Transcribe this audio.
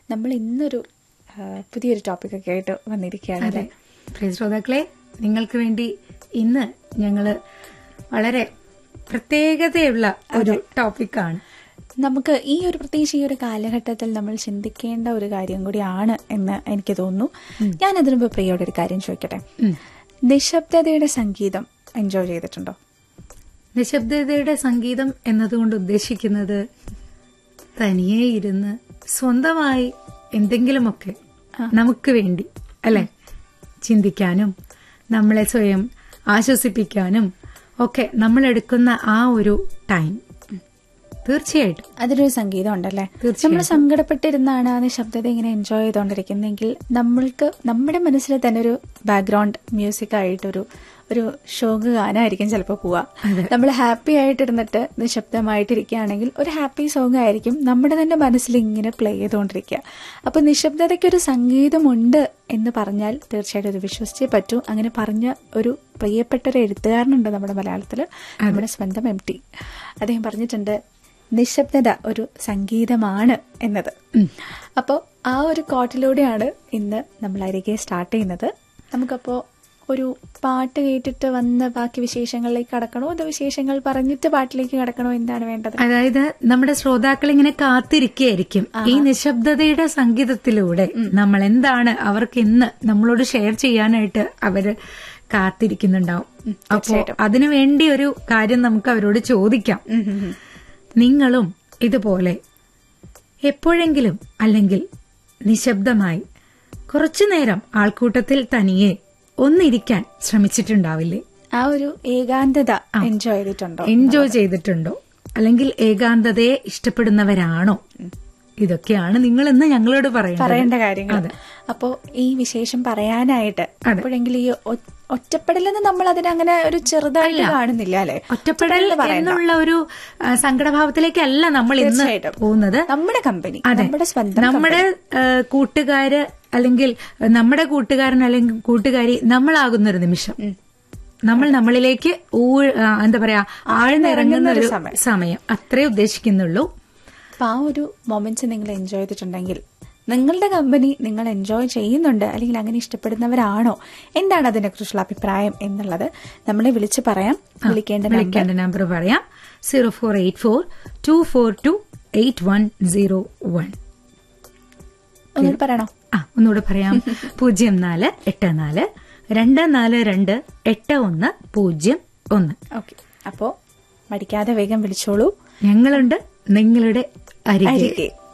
നമ്മൾ ഇന്നൊരു ആ, പുതിയൊരു ടോപ്പിക്കൊക്കെ ആയിട്ട് വന്നിരിക്കുകയാണ് അതെ അല്ലേ പ്രിയ ശ്രോതാക്കളെ നിങ്ങൾക്ക് വേണ്ടി ഇന്ന് ഞങ്ങള് വളരെ പ്രത്യേകതയുള്ള ഒരു ടോപ്പിക്കാണ് നമുക്ക് ഈ ഒരു പ്രത്യേകിച്ച് ഈ ഒരു കാലഘട്ടത്തിൽ നമ്മൾ ചിന്തിക്കേണ്ട ഒരു കാര്യം കൂടിയാണ് എന്ന് എനിക്ക് തോന്നുന്നു ഞാൻ അതിനു മുമ്പ് പ്രിയോട് ഒരു കാര്യം ചോദിക്കട്ടെ നിശബ്ദതയുടെ സംഗീതം എൻജോയ് ചെയ്തിട്ടുണ്ടോ നിശബ്ദതയുടെ സംഗീതം എന്നതുകൊണ്ട് ഉദ്ദേശിക്കുന്നത് തനിയെ ഇരുന്ന് സ്വന്തമായി എന്തെങ്കിലുമൊക്കെ നമുക്ക് വേണ്ടി അല്ലെ ചിന്തിക്കാനും നമ്മളെ സ്വയം ആശ്വസിപ്പിക്കാനും ഒക്കെ നമ്മൾ എടുക്കുന്ന ആ ഒരു ടൈം തീർച്ചയായിട്ടും അതിലൊരു സംഗീതം ഉണ്ടല്ലേ തീർച്ചയായും. നമ്മൾ സങ്കടപ്പെട്ടിരുന്നാണ് ആ നിശബ്ദത ഇങ്ങനെ എൻജോയ് ചെയ്തുകൊണ്ടിരിക്കുന്നെങ്കിൽ നമ്മൾക്ക് നമ്മുടെ മനസ്സിൽ തന്നെ ഒരു ബാക്ക്ഗ്രൗണ്ട് മ്യൂസിക് ആയിട്ടൊരു ഒരു ശോക ഗാനമായിരിക്കും ചിലപ്പോൾ പോവുക നമ്മൾ ഹാപ്പി ആയിട്ടിരുന്നിട്ട് നിശബ്ദമായിട്ടിരിക്കുകയാണെങ്കിൽ ഒരു ഹാപ്പി സോങ് ആയിരിക്കും നമ്മുടെ തന്നെ മനസ്സിൽ ഇങ്ങനെ പ്ലേ ചെയ്തുകൊണ്ടിരിക്കുക അപ്പൊ നിശബ്ദതയ്ക്കൊരു സംഗീതമുണ്ട് എന്ന് പറഞ്ഞാൽ തീർച്ചയായിട്ടും അത് വിശ്വസിച്ചേ പറ്റൂ അങ്ങനെ പറഞ്ഞ ഒരു പ്രിയപ്പെട്ട ഒരു എഴുത്തുകാരനുണ്ട് നമ്മുടെ മലയാളത്തിൽ നമ്മുടെ സ്വന്തം എം ടി അദ്ദേഹം പറഞ്ഞിട്ടുണ്ട് നിശബ്ദത ഒരു സംഗീതമാണ് എന്നത് അപ്പോൾ ആ ഒരു കോട്ടിലൂടെയാണ് ഇന്ന് നമ്മൾ അരികെ സ്റ്റാർട്ട് ചെയ്യുന്നത് നമുക്കപ്പോൾ ഒരു പാട്ട് കേട്ടിട്ട് വന്ന് ബാക്കി വിശേഷങ്ങളിലേക്ക് കടക്കണോ അതോ വിശേഷങ്ങൾ പറഞ്ഞിട്ട് പാട്ടിലേക്ക് കടക്കണോ എന്താണ് വേണ്ടത് അതായത് നമ്മുടെ ശ്രോതാക്കൾ ഇങ്ങനെ കാത്തിരിക്കുകയായിരിക്കും ഈ നിശബ്ദതയുടെ സംഗീതത്തിലൂടെ നമ്മൾ എന്താണ് അവർക്ക് ഇന്ന് നമ്മളോട് ഷെയർ ചെയ്യാനായിട്ട് അവര് കാത്തിരിക്കുന്നുണ്ടാവും അപ്പോ അതിനു വേണ്ടി ഒരു കാര്യം നമുക്ക് അവരോട് ചോദിക്കാം നിങ്ങളും ഇതുപോലെ എപ്പോഴെങ്കിലും അല്ലെങ്കിൽ നിശബ്ദമായി കുറച്ചു നേരം ആൾക്കൂട്ടത്തിൽ തനിയെ ഒന്നിരിക്കാൻ ശ്രമിച്ചിട്ടുണ്ടാവില്ലേ ആ ഒരു ഏകാന്തത എൻജോയ് ചെയ്തിട്ടുണ്ടോ എൻജോയ് ചെയ്തിട്ടുണ്ടോ അല്ലെങ്കിൽ ഏകാന്തതയെ ഇഷ്ടപ്പെടുന്നവരാണോ ഇതൊക്കെയാണ് നിങ്ങൾ ഇന്ന് ഞങ്ങളോട് പറയുന്നത് പറയേണ്ട കാര്യങ്ങൾ അപ്പോ ഈ വിശേഷം പറയാനായിട്ട് എപ്പോഴെങ്കിലും ഈ ഒ- ഒറ്റപ്പെടലെന്ന് നമ്മൾ അതിനങ്ങനെ ഒരു ചെറുതായിട്ട് കാണുന്നില്ല അല്ലെ ഒറ്റപ്പെടൽ എന്നുള്ള ഒരു ആ, സങ്കടഭാവത്തിലേക്കല്ല നമ്മൾ ഇന്ന് തീർച്ചയായിട്ടും. പോകുന്നത് നമ്മുടെ കമ്പനി അതെ നമ്മുടെ സ്വന്തം നമ്മുടെ ആ, കൂട്ടുകാര് അല്ലെങ്കിൽ നമ്മുടെ കൂട്ടുകാരൻ അല്ലെങ്കിൽ കൂട്ടുകാരി നമ്മളാകുന്ന ഒരു നിമിഷം നമ്മൾ നമ്മളിലേക്ക് ഊ- ആ, എന്താ പറയാ ആഴ്ന്നിറങ്ങുന്ന ഒരു സമയം അത്രേ ഉദ്ദേശിക്കുന്നുള്ളൂ അപ്പൊ ആ ഒരു മൊമെന്റ്സ് നിങ്ങൾ എൻജോയ് ചെയ്തിട്ടുണ്ടെങ്കിൽ നിങ്ങളുടെ കമ്പനി നിങ്ങൾ എൻജോയ് ചെയ്യുന്നുണ്ട് അല്ലെങ്കിൽ അങ്ങനെ ഇഷ്ടപ്പെടുന്നവരാണോ എന്താണ് അതിനെ കുറിച്ചുള്ള അഭിപ്രായം എന്നുള്ളത് നമ്മളെ വിളിച്ച് പറയാം വിളിക്കേണ്ട നമ്പർ വിളിക്കേണ്ട നമ്പർ പറയാം zero four eight four two four two eight one zero one ഒന്നുകൂടി പറയണോ ആ ഒന്നുകൂടെ പറയാം പൂജ്യം നാല് എട്ട് നാല് രണ്ട് നാല് രണ്ട് എട്ട് ഒന്ന് പൂജ്യം ഒന്ന് ഓക്കെ അപ്പോ മടിക്കാതെ വേഗം വിളിച്ചോളൂ ഞങ്ങളുണ്ട് നിങ്ങളുടെ അരികെ അരികെ